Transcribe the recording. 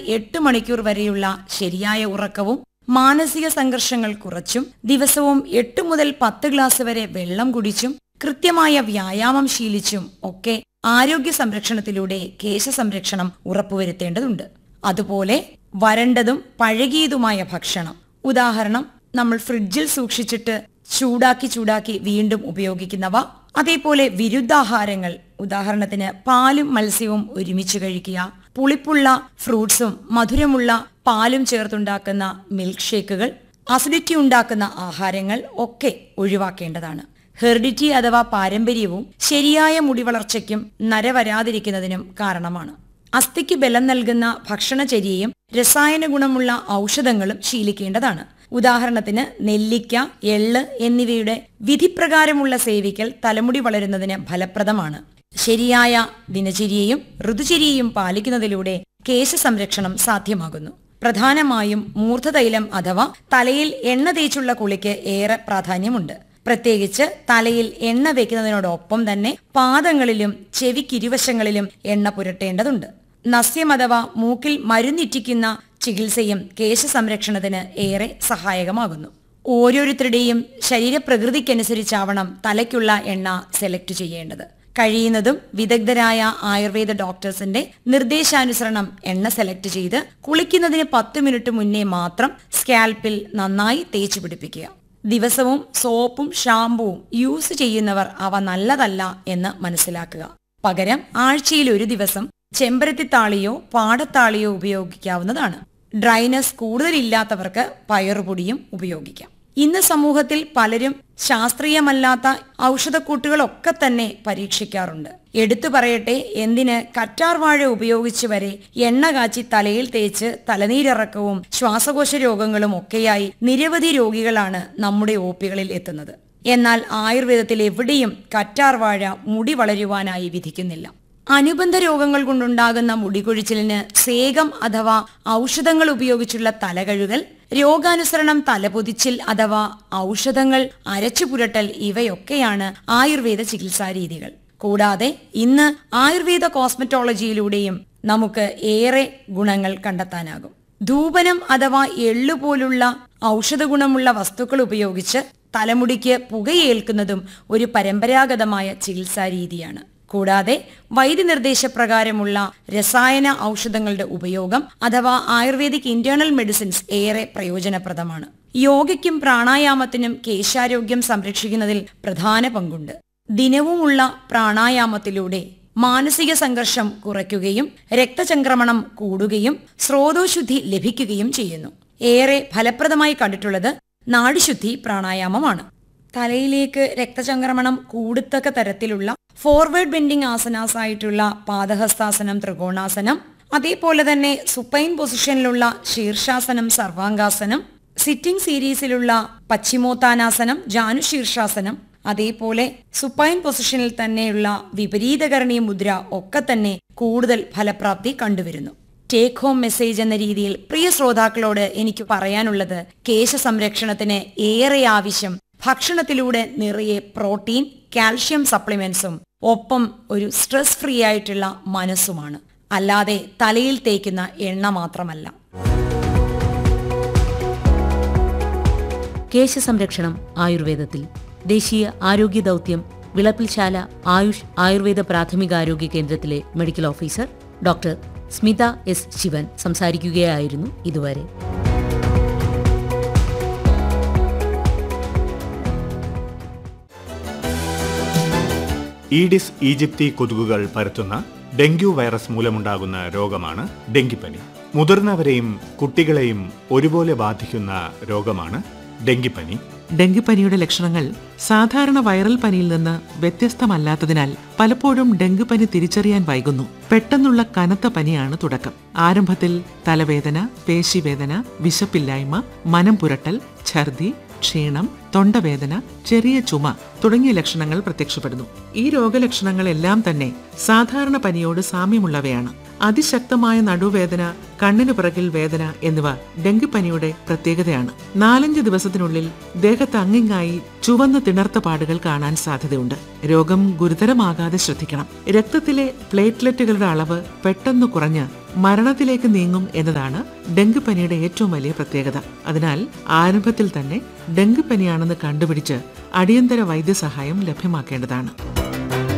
എട്ട് മണിക്കൂർ വരെയുള്ള ശരിയായ ഉറക്കവും മാനസിക സംഘർഷങ്ങൾ കുറച്ചും ദിവസവും എട്ട് മുതൽ പത്ത് ഗ്ലാസ് വരെ വെള്ളം കുടിച്ചും കൃത്യമായ വ്യായാമം ശീലിച്ചും ഒക്കെ ആരോഗ്യ സംരക്ഷണത്തിലൂടെ കേശ സംരക്ഷണം ഉറപ്പുവരുത്തേണ്ടതുണ്ട് അതുപോലെ വരണ്ടതും പഴകിയതുമായ ഭക്ഷണം ഉദാഹരണം നമ്മൾ ഫ്രിഡ്ജിൽ സൂക്ഷിച്ചിട്ട് ചൂടാക്കി ചൂടാക്കി വീണ്ടും ഉപയോഗിക്കുന്നവ അതേപോലെ വിരുദ്ധാഹാരങ്ങൾ ഉദാഹരണത്തിന് പാലും മത്സ്യവും ഒരുമിച്ച് കഴിക്കുക പുളിപ്പുള്ള ഫ്രൂട്ട്സും മധുരമുള്ള പാലും ചേർത്തുണ്ടാക്കുന്ന മിൽക്ക് ഷേക്കുകൾ അസിഡിറ്റി ഉണ്ടാക്കുന്ന ആഹാരങ്ങൾ ഒക്കെ ഒഴിവാക്കേണ്ടതാണ് ഹെറിഡിറ്റി അഥവാ പാരമ്പര്യവും ശരിയായ മുടി വളർച്ചയ്ക്കും നര വരാതിരിക്കുന്നതിനും കാരണമാണ് അസ്ഥിക്ക് ബലം നൽകുന്ന ഭക്ഷണചര്യയും രസായന ഗുണമുള്ള ഔഷധങ്ങളും ശീലിക്കേണ്ടതാണ് ഉദാഹരണത്തിന് നെല്ലിക്ക എള്ള് എന്നിവയുടെ വിധിപ്രകാരമുള്ള സേവിക്കൽ തലമുടി വളരുന്നതിന് ഫലപ്രദമാണ് ശരിയായ ദിനചര്യയും ഋതുചര്യയും പാലിക്കുന്നതിലൂടെ കേശ സംരക്ഷണം സാധ്യമാകുന്നു പ്രധാനമായും മൂർധതൈലം അഥവാ തലയിൽ എണ്ണ തേച്ചുള്ള കുളിക്ക് ഏറെ പ്രാധാന്യമുണ്ട് പ്രത്യേകിച്ച് തലയിൽ എണ്ണ വെക്കുന്നതിനോടൊപ്പം തന്നെ പാദങ്ങളിലും ചെവിക്കിരുവശങ്ങളിലും എണ്ണ പുരട്ടേണ്ടതുണ്ട് നസ്യം അഥവാ മൂക്കിൽ മരുന്നിറ്റിക്കുന്ന ചികിത്സയും കേശ സംരക്ഷണത്തിന് ഏറെ സഹായകമാകുന്നു ഓരോരുത്തരുടെയും ശരീരപ്രകൃതിക്കനുസരിച്ചാവണം തലയ്ക്കുള്ള എണ്ണ സെലക്ട് ചെയ്യേണ്ടത് കഴിയുന്നതും വിദഗ്ധരായ ആയുർവേദ ഡോക്ടേഴ്സിന്റെ നിർദ്ദേശാനുസരണം എണ്ണ സെലക്ട് ചെയ്ത് കുളിക്കുന്നതിന് പത്ത് മിനിറ്റ് മുന്നേ മാത്രം സ്കാൽപ്പിൽ നന്നായി തേച്ചു പിടിപ്പിക്കുക ദിവസവും സോപ്പും ഷാമ്പുവും യൂസ് ചെയ്യുന്നവർ അവ നല്ലതല്ല എന്ന് മനസ്സിലാക്കുക പകരം ആഴ്ചയിൽ ഒരു ദിവസം ചെമ്പരത്തിത്താളിയോ പാടത്താളിയോ ഉപയോഗിക്കാവുന്നതാണ് ഡ്രൈനസ് കൂടുതലില്ലാത്തവർക്ക് പയറുപൊടിയും ഉപയോഗിക്കാം ഇന്ന് സമൂഹത്തിൽ പലരും ശാസ്ത്രീയമല്ലാത്ത ഔഷധക്കൂട്ടുകളൊക്കെ തന്നെ പരീക്ഷിക്കാറുണ്ട് എടുത്തു പറയട്ടെ എന്തിന് കറ്റാർ വാഴ ഉപയോഗിച്ച് വരെ എണ്ണ കാച്ചി തലയിൽ തേച്ച് തലനീരിറക്കവും ശ്വാസകോശ രോഗങ്ങളും ഒക്കെയായി നിരവധി രോഗികളാണ് നമ്മുടെ ഓപ്പികളിൽ എത്തുന്നത് എന്നാൽ ആയുർവേദത്തിൽ എവിടെയും കറ്റാർ വാഴ മുടി വളരുവാനായി വിധിക്കുന്നില്ല അനുബന്ധ രോഗങ്ങൾ കൊണ്ടുണ്ടാകുന്ന മുടികൊഴിച്ചിലിന് സേകം അഥവാ ഔഷധങ്ങൾ ഉപയോഗിച്ചുള്ള തലകഴുകൽ രോഗാനുസരണം തലപൊതിച്ചിൽ അഥവാ ഔഷധങ്ങൾ അരച്ചു പുരട്ടൽ ഇവയൊക്കെയാണ് ആയുർവേദ ചികിത്സാ രീതികൾ കൂടാതെ ഇന്ന് ആയുർവേദ കോസ്മെറ്റോളജിയിലൂടെയും നമുക്ക് ഏറെ ഗുണങ്ങൾ കണ്ടെത്താനാകും ധൂപനം അഥവാ എള്ളുപോലുള്ള ഔഷധ ഗുണമുള്ള വസ്തുക്കൾ ഉപയോഗിച്ച് തലമുടിക്ക് പുകയേൽക്കുന്നതും ഒരു പരമ്പരാഗതമായ ചികിത്സാ രീതിയാണ് കൂടാതെ വൈദ്യനിർദ്ദേശപ്രകാരമുള്ള രസായന ഔഷധങ്ങളുടെ ഉപയോഗം അഥവാ ആയുർവേദിക് ഇന്റേണൽ മെഡിസിൻസ് ഏറെ പ്രയോജനപ്രദമാണ് യോഗയ്ക്കും പ്രാണായാമത്തിനും കേശാരോഗ്യം സംരക്ഷിക്കുന്നതിൽ പ്രധാന പങ്കുണ്ട് ദിനവുമുള്ള പ്രാണായാമത്തിലൂടെ മാനസിക സംഘർഷം കുറയ്ക്കുകയും രക്തചംക്രമണം കൂടുകയും സ്രോതോശുദ്ധി ലഭിക്കുകയും ചെയ്യുന്നു ഏറെ ഫലപ്രദമായി കണ്ടിട്ടുള്ളത് നാഡിശുദ്ധി പ്രാണായാമമാണ് തലയിലേക്ക് രക്തചംക്രമണം കൂടത്തക്ക തരത്തിലുള്ള ഫോർവേഡ് ബെൻഡിംഗ് ആസനാസ് ആയിട്ടുള്ള പാദഹസ്താസനം ത്രികോണാസനം അതേപോലെ തന്നെ സുപ്പൈൻ പൊസിഷനിലുള്ള ശീർഷാസനം സർവാംഗാസനം സിറ്റിംഗ് സീരീസിലുള്ള പശ്ചിമോത്താനാസനം ജാനുശീർഷാസനം അതേപോലെ സുപ്പൈൻ പൊസിഷനിൽ തന്നെയുള്ള വിപരീതകരണീയ മുദ്ര ഒക്കെ തന്നെ കൂടുതൽ ഫലപ്രാപ്തി കണ്ടുവരുന്നു ടേക്ക് ഹോം മെസ്സേജ് എന്ന രീതിയിൽ പ്രിയ ശ്രോതാക്കളോട് എനിക്ക് പറയാനുള്ളത് കേശ സംരക്ഷണത്തിന് ഏറെ ആവശ്യം ഭക്ഷണത്തിലൂടെ നിറയെ പ്രോട്ടീൻ കാൽഷ്യം സപ്ലിമെന്റ്സും ഒപ്പം ഒരു സ്ട്രെസ് ഫ്രീ ആയിട്ടുള്ള മനസ്സുമാണ് അല്ലാതെ തലയിൽ തേക്കുന്ന എണ്ണ മാത്രമല്ല കേശ സംരക്ഷണം ആയുർവേദത്തിൽ ദേശീയ ആരോഗ്യ ദൗത്യം വിളപ്പിൽശാല ആയുഷ് ആയുർവേദ പ്രാഥമികാരോഗ്യ കേന്ദ്രത്തിലെ medical officer doctor Smitha S Sivan സംസാരിക്കുകയായിരുന്നു ഇതുവരെ ഈഡിസ് ഈജിപ്തി കൊതുകുകൾ പരത്തുന്ന ഡെങ്കു വൈറസ് മൂലമുണ്ടാകുന്ന രോഗമാണ് ഡെങ്കിപ്പനി മുതിർന്നവരെയും കുട്ടികളെയും ഒരുപോലെ ബാധിക്കുന്ന രോഗമാണ് ഡെങ്കിപ്പനി ഡെങ്കിപ്പനിയുടെ ലക്ഷണങ്ങൾ സാധാരണ വൈറൽ പനിയിൽ നിന്ന് വ്യത്യസ്തമല്ലാത്തതിനാൽ പലപ്പോഴും ഡെങ്കിപ്പനി തിരിച്ചറിയാൻ വൈകുന്നു പെട്ടെന്നുള്ള കനത്ത പനിയാണ് തുടക്കം ആരംഭത്തിൽ തലവേദന പേശിവേദന വിശപ്പില്ലായ്മ മനം പുരട്ടൽ ഛർദി ക്ഷീണം തൊണ്ടവേദന ചെറിയ ചുമ തുടങ്ങിയ ലക്ഷണങ്ങൾ പ്രത്യക്ഷപ്പെടുന്നു ഈ രോഗലക്ഷണങ്ങളെല്ലാം തന്നെ സാധാരണ പനിയോട് സാമ്യമുള്ളവയാണ് അതിശക്തമായ നടുവേദന കണ്ണിനു പിറകിൽ വേദന എന്നിവ ഡെങ്കിപ്പനിയുടെ പ്രത്യേകതയാണ് നാലഞ്ച് ദിവസത്തിനുള്ളിൽ ദേഹത്ത് അങ്ങിങ്ങായി ചുവന്ന തിണർത്ത പാടുകൾ കാണാൻ സാധ്യതയുണ്ട് രോഗം ഗുരുതരമാകാതെ ശ്രദ്ധിക്കണം രക്തത്തിലെ പ്ലേറ്റ്ലെറ്റുകളുടെ അളവ് പെട്ടെന്ന് കുറഞ്ഞ് മരണത്തിലേക്ക് നീങ്ങും എന്നതാണ് ഡെങ്കിപ്പനിയുടെ ഏറ്റവും വലിയ പ്രത്യേകത അതിനാൽ ആരംഭത്തിൽ തന്നെ ഡെങ്കിപ്പനിയാണെന്ന് കണ്ടുപിടിച്ച് അടിയന്തര വൈദ്യസഹായം ലഭ്യമാക്കേണ്ടതാണ്